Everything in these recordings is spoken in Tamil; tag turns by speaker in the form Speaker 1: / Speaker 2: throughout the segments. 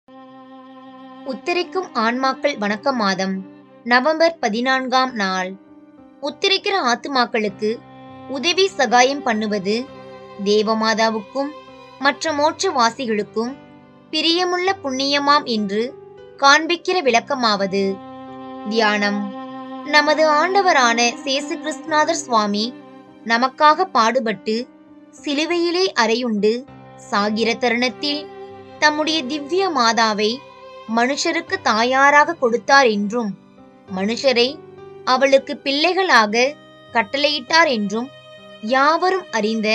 Speaker 1: உத்தரிக்கும் ஆன்மாக்கள் வணக்க மாதம் நவம்பர் பதினான்காம் நாள் உத்தரிக்கிற ஆத்துமாக்களுக்கு உதவி சகாயம் பண்ணுவது தேவமாதாவுக்கும் மற்ற மோட்சவாசிகளுக்கும் பிரியமுள்ள புண்ணியமாம் என்று காண்பிக்கிற விளக்கமாவது தியானம் நமது ஆண்டவரான சேசு கிருஷ்ணாதர் சுவாமி நமக்காக பாடுபட்டு சிலுவையிலே அறையுண்டு சாகிற தருணத்தில் தம்முடைய திவ்ய மாதாவை மனுஷருக்கு தாயாராக கொடுத்தார் என்றும் மனுஷரை அவளுக்கு பிள்ளைகளாக கட்டளையிட்டார் என்றும் யாவரும் அறிந்த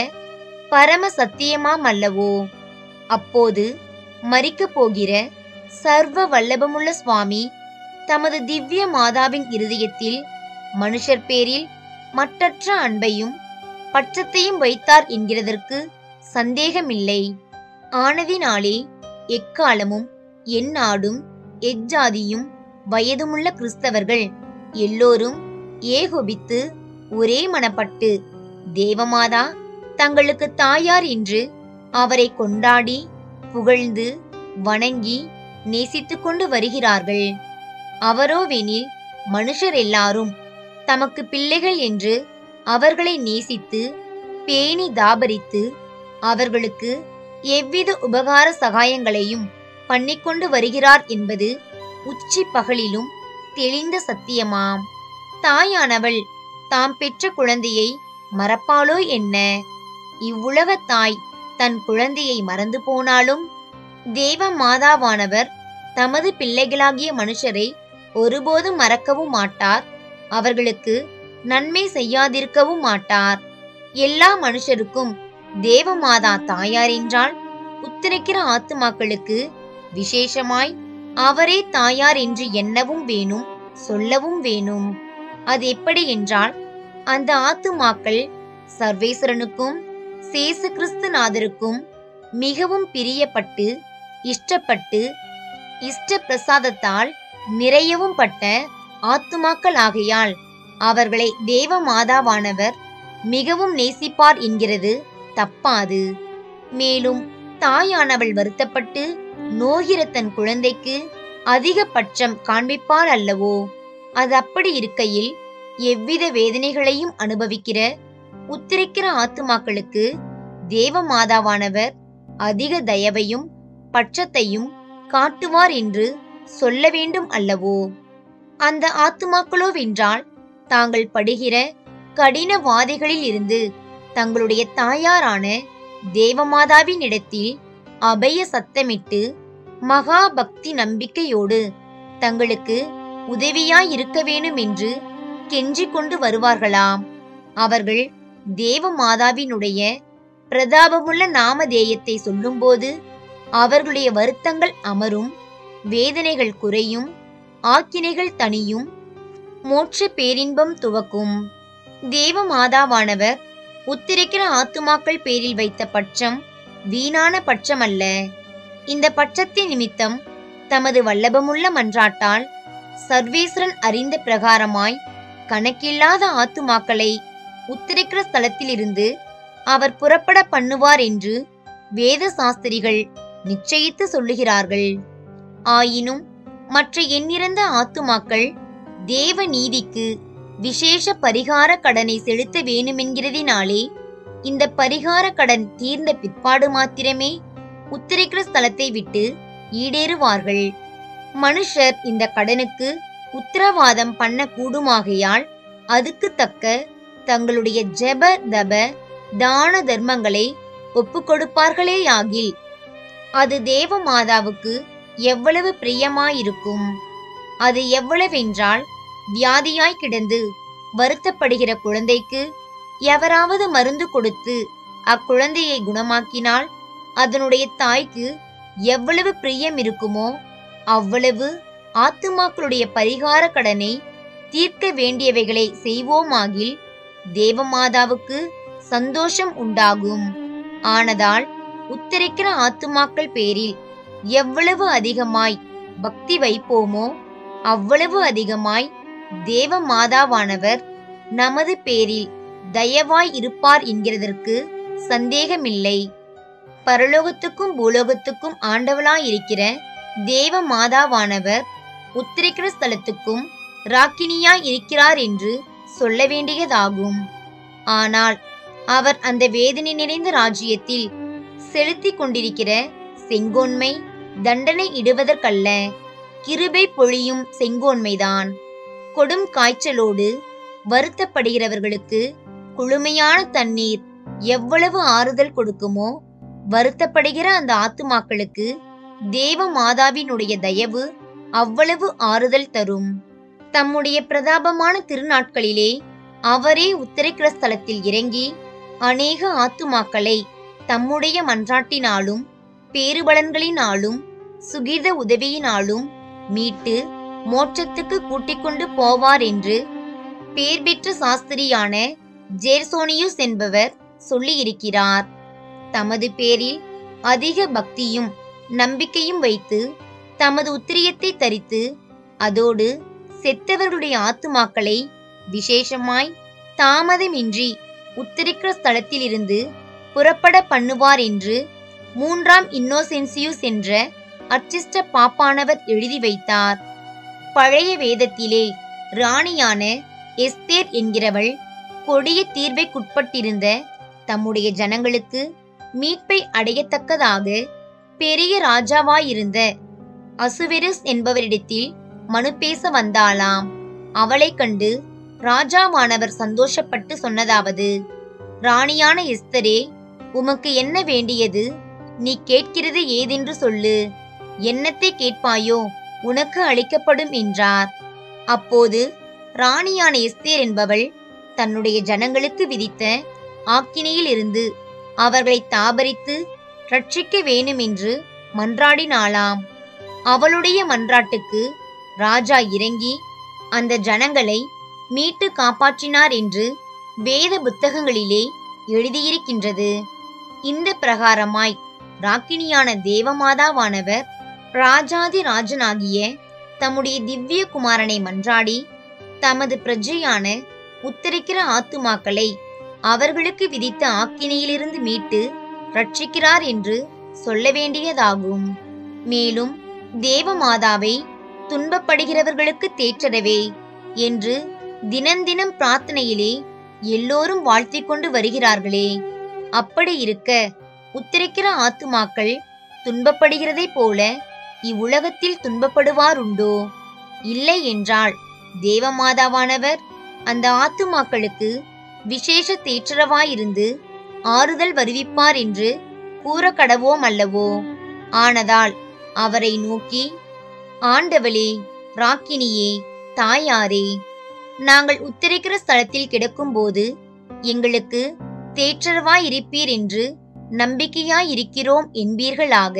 Speaker 1: பரம சத்தியமாம் அல்லவோ அப்போது மரிக்கப் போகிற சர்வ வல்லபமுள்ள சுவாமி தமது திவ்ய மாதாவின் இருதயத்தில் மனுஷர் பேரில் மட்டற்ற அன்பையும் பட்சத்தையும் வைத்தார் என்கிறதற்கு சந்தேகமில்லை ஆனதினாலே எக்காலமும் எந்நாடும் எஜ்ஜாதியும் வயதுமுள்ள கிறிஸ்தவர்கள் எல்லோரும் ஏகோபித்து ஒரே மனப்பட்டு தேவமாதா தங்களுக்கு தாயார் என்று அவரை கொண்டாடி புகழ்ந்து வணங்கி நேசித்துக் கொண்டு வருகிறார்கள் அவரோவெனில் மனுஷர் எல்லாரும் தமக்கு பிள்ளைகள் என்று அவர்களை நேசித்து பேணி தாபரித்து அவர்களுக்கு எவ்வித உபகார சகாயங்களையும் பண்ணிக்கொண்டு வருகிறார் என்பது உச்சி பகலிலும் தெளிந்த சத்தியமாம் தாயானவள் தாம் பெற்ற குழந்தையை மறப்பாளோ என்ன இவ்வுலக தாய் தன் குழந்தையை மறந்து போனாலும் தேவ மாதாவானவர் தமது பிள்ளைகளாகிய மனுஷரை ஒருபோதும் மறக்கவும் மாட்டார் அவர்களுக்கு நன்மை செய்யாதிருக்கவும் மாட்டார் எல்லா மனுஷருக்கும் தேவமாதா தாயார் என்றால் உத்தரிக்கிற ஆத்துமாக்களுக்கு விசேஷமாய் அவரே தாயார் என்று எண்ணவும் வேணும் சொல்லவும் வேணும் அது எப்படி என்றால் அந்த ஆத்துமாக்கள் சர்வேஸ்வரனுக்கும் சேசு கிறிஸ்துநாதருக்கும் மிகவும் பிரியப்பட்டு இஷ்டப்பட்டு இஷ்ட பிரசாதத்தால் நிறையவும் பட்ட ஆத்துமாக்கள் ஆகையால் அவர்களை தேவ மாதாவானவர் மிகவும் நேசிப்பார் என்கிறது தப்பாது மேலும் தாயானவள் வருத்தப்பட்டு நோகிற தன் குழந்தைக்கு அதிக பட்சம் காண்பிப்பார் அல்லவோ அது அப்படி இருக்கையில் எவ்வித வேதனைகளையும் அனுபவிக்கிற உத்திரிக்கிற ஆத்துமாக்களுக்கு தேவ மாதாவானவர் அதிக தயவையும் பட்சத்தையும் காட்டுவார் என்று சொல்ல வேண்டும் அல்லவோ அந்த ஆத்துமாக்களோவென்றால் தாங்கள் படுகிற கடின வாதைகளில் இருந்து தங்களுடைய தாயாரான தேவமாதாவின் இடத்தில் அபய சத்தமிட்டு மகா பக்தி நம்பிக்கையோடு தங்களுக்கு உதவியாய் இருக்க வேணும் என்று கெஞ்சிக் கொண்டு வருவார்களாம் அவர்கள் தேவ மாதாவினுடைய பிரதாபமுள்ள நாமதேயத்தை சொல்லும்போது அவர்களுடைய வருத்தங்கள் அமரும் வேதனைகள் குறையும் ஆக்கினைகள் தனியும் மோட்ச பேரின்பம் துவக்கும் தேவ மாதாவானவர் உத்திரிக்கிற ஆத்துமாக்கள் பேரில் வைத்த பட்சம் வீணான பட்சம் அல்ல இந்த பட்சத்தின் நிமித்தம் தமது வல்லபமுள்ள மன்றாட்டால் சர்வேஸ்வரன் அறிந்த பிரகாரமாய் கணக்கில்லாத ஆத்துமாக்களை உத்திரிக்கிற ஸ்தலத்திலிருந்து அவர் புறப்பட பண்ணுவார் என்று வேத சாஸ்திரிகள் நிச்சயித்து சொல்லுகிறார்கள் ஆயினும் மற்ற எண்ணிறந்த ஆத்துமாக்கள் தேவ நீதிக்கு விசேஷ பரிகார கடனை செலுத்த வேணுமென்கிறதினாலே இந்த பரிகார கடன் தீர்ந்த பிற்பாடு மாத்திரமே உத்திரிக்கிற ஸ்தலத்தை விட்டு ஈடேறுவார்கள் மனுஷர் இந்த கடனுக்கு உத்தரவாதம் பண்ண கூடுமாகையால் அதுக்கு தக்க தங்களுடைய ஜெப தப தான தர்மங்களை ஒப்புக்கொடுப்பார்களேயாகில் அது தேவ மாதாவுக்கு எவ்வளவு பிரியமாயிருக்கும் அது எவ்வளவென்றால் வியாதியாய் கிடந்து வருத்தப்படுகிற குழந்தைக்கு எவராவது மருந்து கொடுத்து அக்குழந்தையை குணமாக்கினால் அதனுடைய தாய்க்கு எவ்வளவு பிரியம் இருக்குமோ அவ்வளவு ஆத்துமாக்களுடைய பரிகார கடனை தீர்க்க வேண்டியவைகளை செய்வோமாகில் தேவமாதாவுக்கு சந்தோஷம் உண்டாகும் ஆனதால் உத்தரிக்கிற ஆத்துமாக்கள் பேரில் எவ்வளவு அதிகமாய் பக்தி வைப்போமோ அவ்வளவு அதிகமாய் தேவ மாதாவானவர் நமது பேரில் தயவாய் இருப்பார் என்கிறதற்கு சந்தேகமில்லை பரலோகத்துக்கும் பூலோகத்துக்கும் ஆண்டவளாயிருக்கிற தேவ மாதாவானவர் உத்திரிக்கிற ஸ்தலத்துக்கும் ராக்கினியாய் இருக்கிறார் என்று சொல்ல வேண்டியதாகும் ஆனால் அவர் அந்த வேதனை நிறைந்த ராஜ்யத்தில் செலுத்திக் கொண்டிருக்கிற செங்கோன்மை தண்டனை இடுவதற்கல்ல கிருபை பொழியும் செங்கோன்மைதான் கொடும் காய்ச்சலோடு வருத்தப்படுகிறவர்களுக்கு குளுமையான தண்ணீர் எவ்வளவு ஆறுதல் கொடுக்குமோ வருத்தப்படுகிற அந்த ஆத்துமாக்களுக்கு தேவ மாதாவினுடைய தயவு அவ்வளவு ஆறுதல் தரும் தம்முடைய பிரதாபமான திருநாட்களிலே அவரே உத்தரைக்கிற ஸ்தலத்தில் இறங்கி அநேக ஆத்துமாக்களை தம்முடைய மன்றாட்டினாலும் பேறுபலன்களினாலும் சுகித உதவியினாலும் மீட்டு மோட்சத்துக்கு கூட்டிக் கொண்டு போவார் என்று பேர் பெற்ற சாஸ்திரியான ஜேர்சோனியுஸ் என்பவர் சொல்லியிருக்கிறார் தமது பேரில் அதிக பக்தியும் நம்பிக்கையும் வைத்து தமது உத்திரியத்தை தரித்து அதோடு செத்தவர்களுடைய ஆத்துமாக்களை விசேஷமாய் தாமதமின்றி உத்தரிக்கிற ஸ்தலத்திலிருந்து புறப்பட பண்ணுவார் என்று மூன்றாம் இன்னோசென்சியுஸ் என்ற அர்ச்சிஷ்ட பாப்பானவர் எழுதி வைத்தார் பழைய வேதத்திலே ராணியான எஸ்தேர் என்கிறவள் கொடிய தீர்வைக்குட்பட்டிருந்த தம்முடைய ஜனங்களுக்கு மீட்பை அடையத்தக்கதாக பெரிய ராஜாவாயிருந்த அசுவெருஸ் என்பவரிடத்தில் மனு பேச வந்தாளாம் அவளைக் கண்டு ராஜாவானவர் சந்தோஷப்பட்டு சொன்னதாவது ராணியான எஸ்தரே உமக்கு என்ன வேண்டியது நீ கேட்கிறது ஏதென்று சொல்லு என்னத்தை கேட்பாயோ உனக்கு அளிக்கப்படும் என்றார் அப்போது ராணியான எஸ்தேர் என்பவள் தன்னுடைய ஜனங்களுக்கு விதித்த ஆக்கினையிலிருந்து அவர்களை தாபரித்து ரட்சிக்க வேணுமென்று மன்றாடினாளாம் அவளுடைய மன்றாட்டுக்கு ராஜா இறங்கி அந்த ஜனங்களை மீட்டு காப்பாற்றினார் என்று வேத புத்தகங்களிலே எழுதியிருக்கின்றது இந்த பிரகாரமாய் ராக்கினியான தேவமாதாவானவர் ராஜாதி ராஜனாகிய தம்முடைய திவ்ய குமாரனை மன்றாடி தமது பிரஜையான உத்தரிக்கிற ஆத்துமாக்களை அவர்களுக்கு விதித்த ஆக்கினையிலிருந்து மீட்டு ரட்சிக்கிறார் என்று சொல்ல வேண்டியதாகும் மேலும் தேவமாதாவை துன்பப்படுகிறவர்களுக்கு தேற்றடவே என்று தினந்தினம் பிரார்த்தனையிலே எல்லோரும் வாழ்த்திக் கொண்டு வருகிறார்களே அப்படி இருக்க உத்தரிக்கிற ஆத்துமாக்கள் துன்பப்படுகிறதைப் போல இவ்வுலகத்தில் துன்பப்படுவாருண்டோ இல்லை என்றால் தேவமாதாவானவர் அந்த ஆத்துமாக்களுக்கு விசேஷ தேற்றரவாயிருந்து ஆறுதல் வருவிப்பார் என்று கூற கடவோம் அல்லவோ ஆனதால் அவரை நோக்கி ஆண்டவளே ராக்கினியே தாயாரே நாங்கள் உத்தரிக்கிற ஸ்தலத்தில் கிடக்கும்போது எங்களுக்கு தேற்றரவாயிருப்பீர் என்று நம்பிக்கையாயிருக்கிறோம் என்பீர்களாக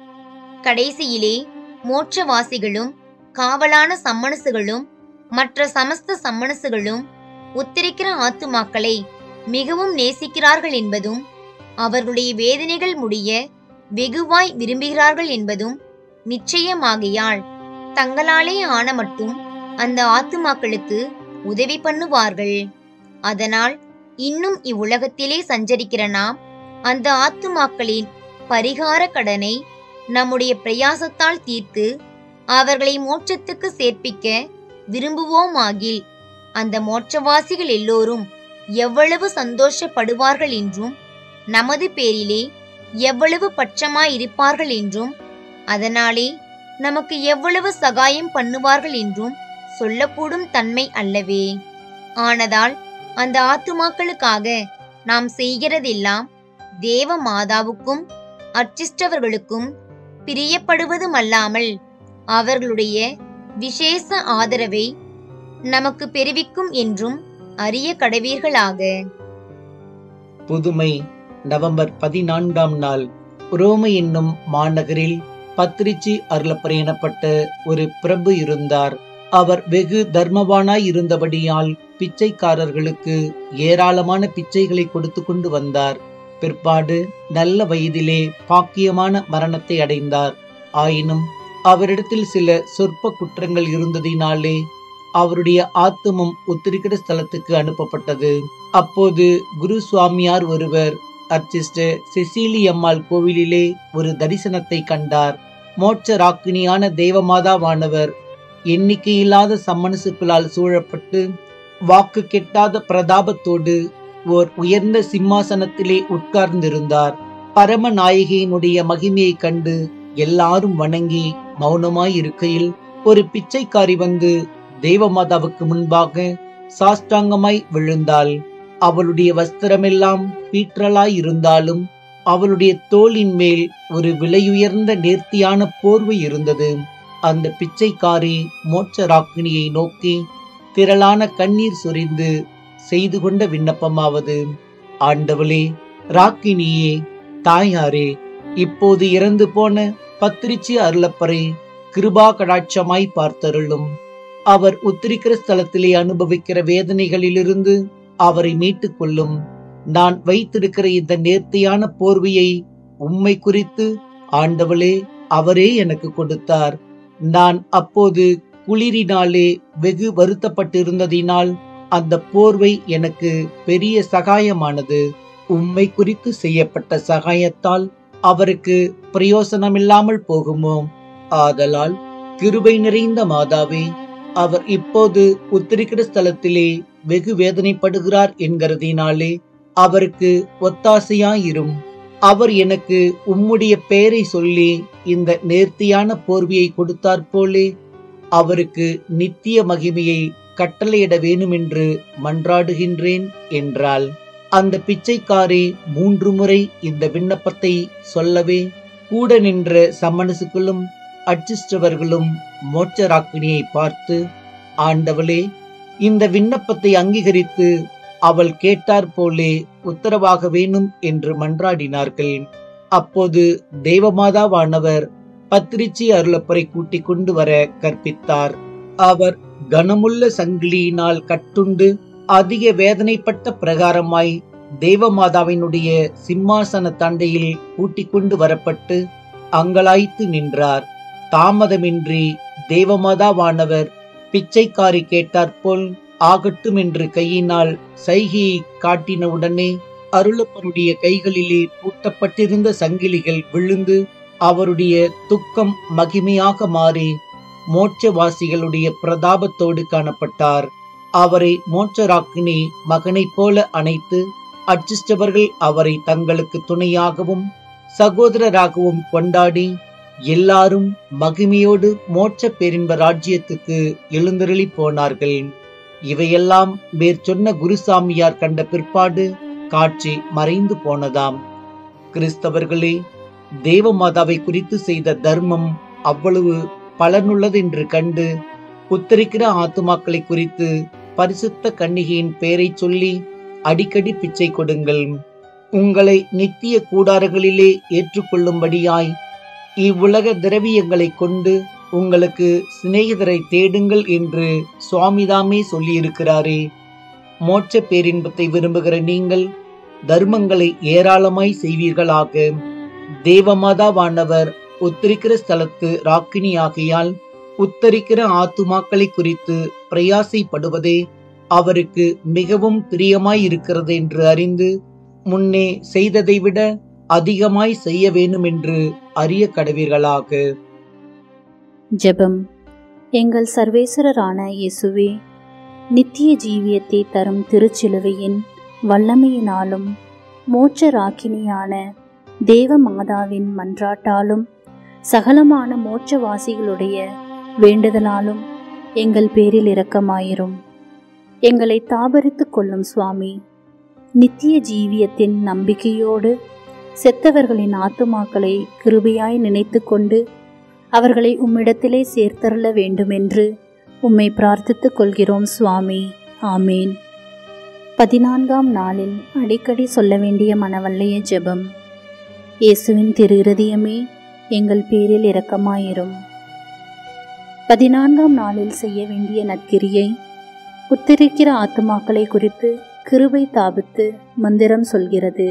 Speaker 1: கடைசியிலே மோட்சவாசிகளும் காவலான சம்மனசுகளும் மற்ற சமஸ்த சம்மனசுகளும் உத்தரிக்கிற ஆத்துமாக்களை மிகவும் நேசிக்கிறார்கள் என்பதும் அவர்களுடைய வேதனைகள் முடிய வெகுவாய் விரும்புகிறார்கள் என்பதும் நிச்சயமாகையால் தங்களாலே ஆன மட்டும் அந்த ஆத்துமாக்களுக்கு உதவி பண்ணுவார்கள் அதனால் இன்னும் இவ்வுலகத்திலே சஞ்சரிக்கிற நாம் அந்த ஆத்துமாக்களின் பரிகார கடனை நம்முடைய பிரயாசத்தால் தீர்த்து அவர்களை மோட்சத்துக்கு சேர்ப்பிக்க விரும்புவோமாகில் அந்த மோட்சவாசிகள் எல்லோரும் எவ்வளவு சந்தோஷப்படுவார்கள் என்றும் நமது பேரிலே எவ்வளவு பட்சமாயிருப்பார்கள் என்றும் அதனாலே நமக்கு எவ்வளவு சகாயம் பண்ணுவார்கள் என்றும் சொல்லக்கூடும் தன்மை அல்லவே ஆனதால் அந்த ஆத்துமாக்களுக்காக நாம் செய்கிறதெல்லாம் தேவ மாதாவுக்கும் அர்ச்சிஷ்டவர்களுக்கும் பிரியப்படுவதுமல்லாமல் அவர்களுடைய விசேஷ ஆதரவை நமக்கு பெருவிக்கும் என்றும் அறிய கடவீர்களாக
Speaker 2: புதுமை நவம்பர் பதினான்காம் நாள் ரோமை என்னும் மாநகரில் பத்திரிச்சி அருளப்பர் எனப்பட்ட ஒரு பிரபு இருந்தார் அவர் வெகு தர்மவானாய் இருந்தபடியால் பிச்சைக்காரர்களுக்கு ஏராளமான பிச்சைகளை கொடுத்து கொண்டு வந்தார் பிற்பாடு நல்ல வயதிலே பாக்கியமான மரணத்தை அடைந்தார் ஆயினும் அவரிடத்தில் சில சொற்ப குற்றங்கள் இருந்ததினாலே அவருடைய ஆத்துமம் உத்திரிக்கிற ஸ்தலத்துக்கு அனுப்பப்பட்டது அப்போது குரு சுவாமியார் ஒருவர் அர்ச்சிஸ்டர் செசிலி அம்மாள் கோவிலிலே ஒரு தரிசனத்தை கண்டார் மோட்ச ராக்கினியான தேவமாதாவானவர் எண்ணிக்கையில்லாத சம்மனசுக்களால் சூழப்பட்டு வாக்கு கெட்டாத பிரதாபத்தோடு ஓர் உயர்ந்த சிம்மாசனத்திலே உட்கார்ந்திருந்தார் பரம நாயகியினுடைய மகிமையைக் கண்டு எல்லாரும் வணங்கி மௌனமாய் இருக்கையில் ஒரு பிச்சைக்காரி வந்து தேவமாதாவுக்கு முன்பாக சாஷ்டாங்கமாய் விழுந்தாள் அவளுடைய வஸ்திரமெல்லாம் பீற்றலாய் இருந்தாலும் அவளுடைய தோளின் மேல் ஒரு விலையுயர்ந்த நேர்த்தியான போர்வை இருந்தது அந்த பிச்சைக்காரி மோட்ச ராக்கினியை நோக்கி திரளான கண்ணீர் சொரிந்து செய்து கொண்ட விண்ணப்பமாவது ஆண்டவளே ராக்கினியே தாயாரே இப்போது இறந்து போன பத்திரிச்சி அருளப்பறை கிருபா கடாட்சமாய் பார்த்தருளும் அவர் உத்திரிக்கிற ஸ்தலத்திலே அனுபவிக்கிற வேதனைகளிலிருந்து அவரை மீட்டுக் கொள்ளும் நான் வைத்திருக்கிற இந்த நேர்த்தியான போர்வையை உம்மை குறித்து ஆண்டவளே அவரே எனக்கு கொடுத்தார் நான் அப்போது குளிரினாலே வெகு வருத்தப்பட்டிருந்ததினால் அந்த போர்வை எனக்கு பெரிய சகாயமானது உம்மை குறித்து செய்யப்பட்ட சகாயத்தால் அவருக்கு பிரயோசனமில்லாமல் போகுமோ ஆதலால் கிருபை நிறைந்த மாதாவே அவர் இப்போது உத்திரிக்கிற ஸ்தலத்திலே வெகு வேதனைப்படுகிறார் என்கிறதினாலே அவருக்கு ஒத்தாசையாயிரும் அவர் எனக்கு உம்முடைய பெயரை சொல்லி இந்த நேர்த்தியான போர்வையை கொடுத்தாற் போலே அவருக்கு நித்திய மகிமையை கட்டளையிட வேணுமென்று மன்றாடுகின்றேன் என்றாள் அந்த பிச்சைக்காரி மூன்று முறை இந்த விண்ணப்பத்தை சொல்லவே கூட நின்ற சம்மனசுகளும் அச்சிஷ்டவர்களும் மோட்சராக்கினியை பார்த்து ஆண்டவளே இந்த விண்ணப்பத்தை அங்கீகரித்து அவள் கேட்டார் போலே உத்தரவாக வேணும் என்று மன்றாடினார்கள் அப்போது தேவமாதாவானவர் பத்திரிச்சி அருளப்பரை கூட்டிக் கொண்டு வர கற்பித்தார் அவர் கனமுள்ள சங்கிலியினால் கட்டுண்டு அதிக வேதனைப்பட்ட பிரகாரமாய் தேவமாதாவினுடைய சிம்மாசன தண்டையில் கூட்டிக் கொண்டு வரப்பட்டு அங்கலாய்த்து நின்றார் தாமதமின்றி தேவமாதாவானவர் பிச்சைக்காரி கேட்டாற்போல் ஆகட்டும் என்று கையினால் சைகையை காட்டினவுடனே அருளப்பருடைய கைகளிலே பூட்டப்பட்டிருந்த சங்கிலிகள் விழுந்து அவருடைய துக்கம் மகிமையாக மாறி மோட்சவாசிகளுடைய பிரதாபத்தோடு காணப்பட்டார் அவரை மோட்சராக்கினி மகனைப் போல அணைத்து அச்சிஷ்டவர்கள் அவரை தங்களுக்கு துணையாகவும் சகோதரராகவும் கொண்டாடி எல்லாரும் மகிமையோடு மோட்ச பேரின்ப ராஜ்யத்துக்கு எழுந்தருளி போனார்கள் இவையெல்லாம் மேற்சொன்ன குருசாமியார் கண்ட பிற்பாடு காட்சி மறைந்து போனதாம் கிறிஸ்தவர்களே தேவமாதாவை குறித்து செய்த தர்மம் அவ்வளவு பலனுள்ளது என்று கண்டு உத்தரிக்கிற ஆத்துமாக்களை குறித்து பரிசுத்த கன்னிகையின் பெயரை சொல்லி அடிக்கடி பிச்சை கொடுங்கள் உங்களை நித்திய கூடாரங்களிலே ஏற்றுக்கொள்ளும்படியாய் இவ்வுலக திரவியங்களை கொண்டு உங்களுக்கு சிநேகிதரை தேடுங்கள் என்று சுவாமிதாமே சொல்லியிருக்கிறாரே மோட்ச பேரின்பத்தை விரும்புகிற நீங்கள் தர்மங்களை ஏராளமாய் செய்வீர்களாக தேவமாதாவானவர் உத்தரிக்கிற ஸ்தலத்து ராக்கினியாகையால் உத்தரிக்கிற ஆத்துமாக்களை குறித்து பிரயாசைப்படுவதே அவருக்கு மிகவும் பிரியமாய் இருக்கிறது என்று அறிந்து முன்னே செய்ததை விட அதிகமாய் செய்ய வேணும் என்று அறிய கடவீர்களாக
Speaker 3: ஜெபம் எங்கள் சர்வேஸ்வரரான இயேசுவே நித்திய ஜீவியத்தை தரும் திருச்சிலுவையின் வல்லமையினாலும் மோட்ச ராக்கினியான தேவ மாதாவின் மன்றாட்டாலும் சகலமான மோட்சவாசிகளுடைய வேண்டுதலாலும் எங்கள் பேரில் இரக்கமாயிரும் எங்களை தாபரித்து கொள்ளும் சுவாமி நித்திய ஜீவியத்தின் நம்பிக்கையோடு செத்தவர்களின் ஆத்துமாக்களை கிருபையாய் நினைத்து கொண்டு அவர்களை உம்மிடத்திலே சேர்த்தருள வேண்டுமென்று உம்மை பிரார்த்தித்துக் கொள்கிறோம் சுவாமி ஆமேன் பதினான்காம் நாளில் அடிக்கடி சொல்ல வேண்டிய மனவல்லைய ஜெபம் இயேசுவின் திரு இருதயமே எங்கள் பேரில் இரக்கமாயிரும் பதினான்காம் நாளில் செய்ய வேண்டிய நற்கிரியை உத்தரிக்கிற ஆத்துமாக்களை குறித்து கிருபை தாபித்து மந்திரம் சொல்கிறது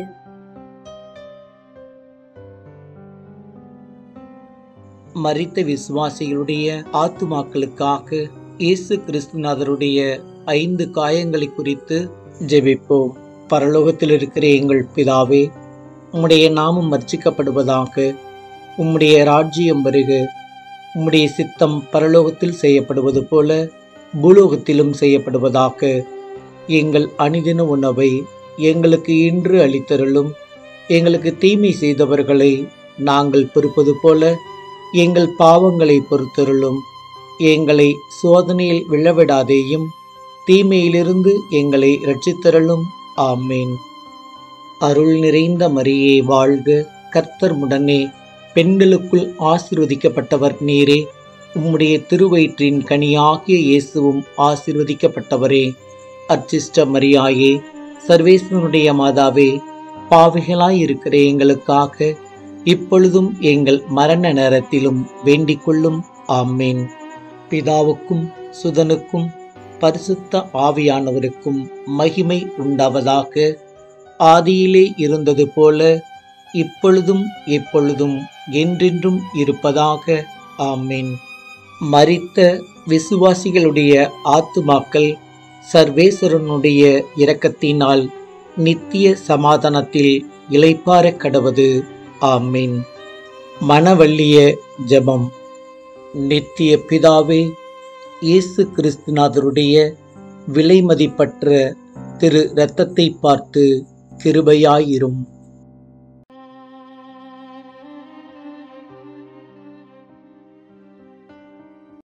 Speaker 2: மரித்த விசுவாசிகளுடைய ஆத்துமாக்களுக்காக இயேசு கிறிஸ்துநாதருடைய ஐந்து காயங்களை குறித்து ஜெபிப்போம் பரலோகத்தில் இருக்கிற எங்கள் பிதாவே உம்முடைய நாமம் மர்ச்சிக்கப்படுவதாக உம்முடைய ராஜ்யம் வருக உம்முடைய சித்தம் பரலோகத்தில் செய்யப்படுவது போல பூலோகத்திலும் செய்யப்படுவதாக எங்கள் அணிதின உணவை எங்களுக்கு இன்று அளித்தருளும் எங்களுக்கு தீமை செய்தவர்களை நாங்கள் பொறுப்பது போல எங்கள் பாவங்களை பொறுத்தருளும் எங்களை சோதனையில் விழவிடாதேயும் தீமையிலிருந்து எங்களை இரட்சித்தருளும் ஆமேன் அருள் நிறைந்த மரியே வாழ்க கர்த்தர் முடனே பெண்களுக்குள் ஆசிர்வதிக்கப்பட்டவர் நீரே உம்முடைய திருவயிற்றின் கனியாகிய இயேசுவும் ஆசிர்வதிக்கப்பட்டவரே அர்ச்சிஷ்ட மரியாயே சர்வேஸ்வனுடைய மாதாவே பாவிகளாய் இருக்கிற எங்களுக்காக இப்பொழுதும் எங்கள் மரண நேரத்திலும் வேண்டிக் கொள்ளும் ஆமேன் பிதாவுக்கும் சுதனுக்கும் பரிசுத்த ஆவியானவருக்கும் மகிமை உண்டாவதாக ஆதியிலே இருந்தது போல இப்பொழுதும் எப்பொழுதும் என்றென்றும் இருப்பதாக ஆமேன் மரித்த விசுவாசிகளுடைய ஆத்துமாக்கள் சர்வேஸ்வரனுடைய இரக்கத்தினால் நித்திய சமாதானத்தில் இளைப்பார கடவது ஆமீன் மனவள்ளிய ஜெபம் நித்திய பிதாவே இயேசு கிறிஸ்துநாதருடைய விலைமதிப்பற்ற திரு இரத்தத்தை பார்த்து கிருபையாயிரும்